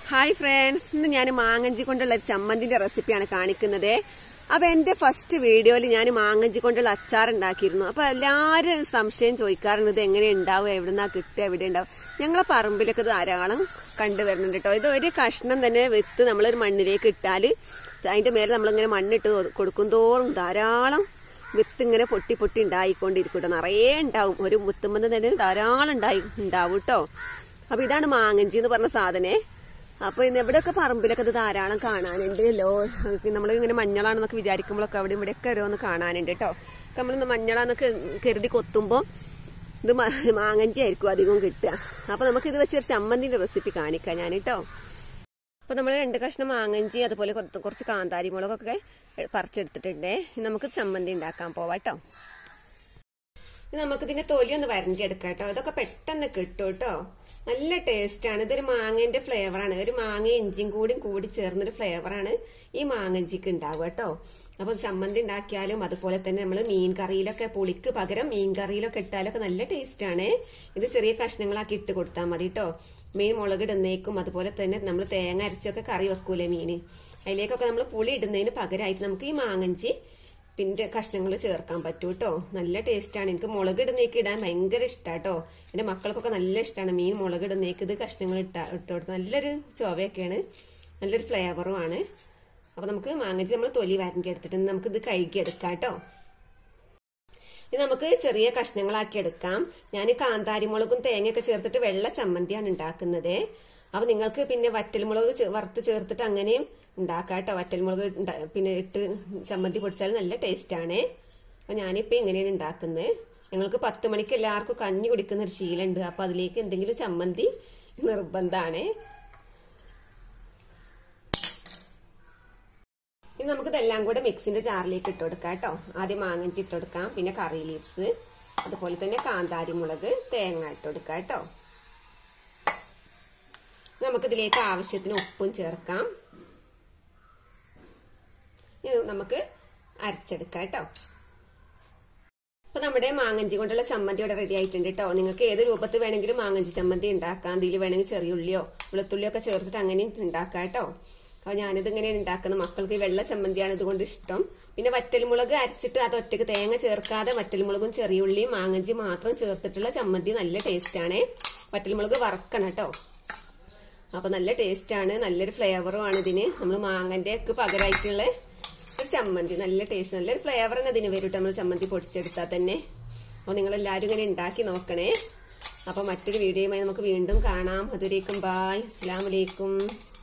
hi friends ഇന്ന് ഞാൻ മാങ്ങഞ്ചി കൊണ്ടുള്ള ഒരു ചമ്മന്തിന്റെ റെസിപ്പിയാണ് കാണിക്കുന്നത് അപ്പൊ എന്റെ ഫസ്റ്റ് വീഡിയോയിൽ ഞാൻ മാങ്ങഞ്ചി കൊണ്ടുള്ള അച്ചാർ ഉണ്ടാക്കിയിരുന്നു അപ്പൊ എല്ലാരും സംശയം ചോദിക്കാറുണ്ട് ഇത് എങ്ങനെ ഉണ്ടാവും എവിടുന്നാ കിട്ടുക എവിടെ ഉണ്ടാവും ഞങ്ങളെ പറമ്പിലൊക്കെ ഇത് ധാരാളം കണ്ടുവരുന്നുണ്ട് കേട്ടോ ഇത് ഒരു കഷ്ണം തന്നെ വിത്ത് നമ്മളൊരു മണ്ണിലേക്ക് ഇട്ടാല് അതിന്റെ മേലെ നമ്മളിങ്ങനെ മണ്ണിട്ട് കൊടുക്കും തോറും ധാരാളം വിത്ത് ഇങ്ങനെ പൊട്ടി പൊട്ടി ഉണ്ടായിക്കൊണ്ടിരിക്കും കേട്ടോ നിറയെ ഉണ്ടാവും ഒരു മുത്തുമ്പന്ന് തന്നെ ധാരാളം ഉണ്ടായി ഉണ്ടാവും കേട്ടോ അപ്പൊ ഇതാണ് മാങ്ങഞ്ചി എന്ന് പറഞ്ഞ സാധനേ അപ്പൊ ഇന്ന് എവിടെയൊക്കെ പറമ്പിലൊക്കെ ഇത് ധാരാളം കാണാനുണ്ട് ലോ നമ്മൾ ഇങ്ങനെ മഞ്ഞളാണെന്നൊക്കെ വിചാരിക്കുമ്പോഴൊക്കെ അവിടെ ഇവിടെയൊക്കെ ഓരോന്ന് കാണാനുണ്ട് കേട്ടോ നമ്മൾ മഞ്ഞളാന്നൊക്കെ കരുതി കൊത്തുമ്പോൾ ഇത് മ- മാങ്ങഞ്ചി ആയിരിക്കും അധികം കിട്ടുക അപ്പൊ നമുക്ക് ഇത് വെച്ചൊരു ചമ്മന്തിന്റെ റെസിപ്പി കാണിക്കാം ഞാൻ കേട്ടോ അപ്പൊ നമ്മൾ രണ്ട് കഷ്ണം മാങ്ങഞ്ചി അതുപോലെ കൊ- കുറച്ച് കാന്താരി മുളകൊക്കെ പറിച്ചെടുത്തിട്ടുണ്ട് ഇനി നമുക്ക് ചമ്മന്തി ഉണ്ടാക്കാൻ പോവാട്ടോ ഇനി നമുക്ക് ഇതിന്റെ തൊലി ഒന്ന് വരണ്ടിയെടുക്കാം കേട്ടോ ഇതൊക്കെ പെട്ടെന്ന് കിട്ടും കേട്ടോ നല്ല ടേസ്റ്റ് ആണ് ഇതൊരു മാങ്ങന്റെ ഫ്ലേവർ ആണ് ഒരു മാങ്ങ ഇഞ്ചിയും കൂടി കൂടി ചേർന്നൊരു ഫ്ലേവർ ആണ് ഈ മാങ്ങഞ്ചിക്ക് ഉണ്ടാവുക കേട്ടോ അപ്പൊ ചമ്മന്തി ഉണ്ടാക്കിയാലും അതുപോലെ തന്നെ നമ്മൾ മീൻ കറിയിലൊക്കെ പുളിക്ക് പകരം മീൻ കറിയിലൊക്കെ ഇട്ടാലൊക്കെ നല്ല ടേസ്റ്റ് ആണ് ഇത് ചെറിയ കഷ്ണങ്ങളാക്കി ഇട്ട് കൊടുത്താൽ മതി കേട്ടോ മീൻ മുളകിടുന്നേക്കും അതുപോലെ തന്നെ നമ്മൾ തേങ്ങ അരച്ചൊക്കെ കറി വെക്കൂലേ മീന് അതിലേക്കൊക്കെ നമ്മൾ പുളി ഇടുന്നതിന് പകരമായിട്ട് നമുക്ക് ഈ മാങ്ങഞ്ചി പിന്നെ കഷ്ണങ്ങൾ ചേർക്കാൻ പറ്റൂ കേട്ടോ നല്ല ടേസ്റ്റാണ് എനിക്ക് മുളക് ഇടുന്നേക്ക് ഇടാൻ ഭയങ്കര ഇഷ്ടാട്ടോ എന്റെ മക്കൾക്കൊക്കെ നല്ല ഇഷ്ടമാണ് മീൻ മുളക് ഇടുന്നേക്ക് ഇത് കഷ്ണങ്ങൾ ഇട്ട ഇട്ടോട്ട് നല്ലൊരു ചൊവയൊക്കെയാണ് നല്ലൊരു ഫ്ലേവറും ആണ് അപ്പൊ നമുക്ക് മാങ്ങച്ചി നമ്മൾ തൊലി വരണ്ടി എടുത്തിട്ട് നമുക്ക് ഇത് കഴുകി എടുക്കാം കേട്ടോ ഇത് നമുക്ക് ചെറിയ കഷ്ണങ്ങളാക്കി എടുക്കാം ഞാൻ കാന്താരി മുളകും തേങ്ങയൊക്കെ ചേർത്തിട്ട് വെള്ള ചമ്മന്തിയാണ് ഉണ്ടാക്കുന്നത് അപ്പൊ നിങ്ങൾക്ക് പിന്നെ വറ്റൽമുളക് ചെ- വറുത്ത് ചേർത്തിട്ട് അങ്ങനെയും ഉണ്ടാക്കാം കേട്ടോ വറ്റൽമുളക് ഇണ്ട- പിന്നെ ഇട്ട് ചമ്മന്തി പൊടിച്ചാൽ നല്ല ടേസ്റ്റ് ആണ് അപ്പൊ ഞാനിപ്പോ ഇങ്ങനെയാണ് ഉണ്ടാക്കുന്നത് ഞങ്ങൾക്ക് പത്ത് മണിക്ക് എല്ലാവർക്കും കഞ്ഞി കുടിക്കുന്ന ഒരു ശീലമുണ്ട് അപ്പൊ അതിലേക്ക് എന്തെങ്കിലും ചമ്മന്തി നിർബന്ധമാണ് ഇനി നമുക്ക് ഇതെല്ലാം കൂടെ മിക്സിന്റെ ജാറിലേക്ക് ഇട്ട് കൊടുക്കാം കേട്ടോ ആദ്യം മാങ്ങഞ്ചി ഇട്ട് കൊടുക്കാം പിന്നെ കറി ലീവ്സ് അതുപോലെ തന്നെ കാന്താരി മുളക് തേങ്ങ ഇട്ട് കൊടുക്കാം കേട്ടോ നമുക്ക് ഇതിലേക്ക് ആവശ്യത്തിന് ഉപ്പും ചേർക്കാം ഇത് നമുക്ക് അരച്ചെടുക്കാം കേട്ടോ അപ്പൊ നമ്മുടെ മാങ്ങഞ്ചി കൊണ്ടുള്ള ചമ്മന്തി ഇവിടെ റെഡി ആയിട്ടുണ്ട് കേട്ടോ നിങ്ങൾക്ക് ഏത് രൂപത്തിൽ വേണമെങ്കിലും മാങ്ങഞ്ചി ചമ്മന്തി ഉണ്ടാക്കാം ഇതിൽ വേണമെങ്കിൽ ചെറിയ ഉള്ളിയോ വെളുത്തുള്ളിയോ ഒക്കെ ചേർത്തിട്ട് അങ്ങനെയും ഉണ്ടാക്കാം കേട്ടോ അപ്പൊ ഞാനിത് ഇങ്ങനെയാണ് ഉണ്ടാക്കുന്നത് മക്കൾക്ക് ഈ വെള്ള ചമ്മന്തിയാണ് ഇതുകൊണ്ട് ഇഷ്ടം പിന്നെ വറ്റൽമുളക് അരച്ചിട്ട് അത് ഒറ്റക്ക് തേങ്ങ ചേർക്കാതെ വറ്റൽമുളകും ചെറിയ ഉള്ളിയും മാങ്ങഞ്ചി മാത്രം ചേർത്തിട്ടുള്ള ചമ്മന്തി നല്ല ടേസ്റ്റ് ആണ് വറ്റൽമുളക് വറക്കണം കേട്ടോ അപ്പൊ നല്ല ടേസ്റ്റ് ആണ് നല്ലൊരു ഫ്ലേവറും ആണ് ഇതിന് നമ്മൾ മാങ്ങന്റെ ഒക്കെ പകരമായിട്ടുള്ള ഒരു ചമ്മന്തി നല്ല ടേസ്റ്റ് നല്ലൊരു ഫ്ലേവർ തന്നെ ഇതിന് വരും നമ്മൾ ചമ്മന്തി പൊടിച്ചെടുത്താൽ തന്നെ അപ്പൊ നിങ്ങൾ എല്ലാവരും ഇങ്ങനെ ഉണ്ടാക്കി നോക്കണേ അപ്പൊ മറ്റൊരു വീഡിയോയുമായി നമുക്ക് വീണ്ടും കാണാം അതുവരേക്കും ബായ് അസ്സലാമലൈക്കും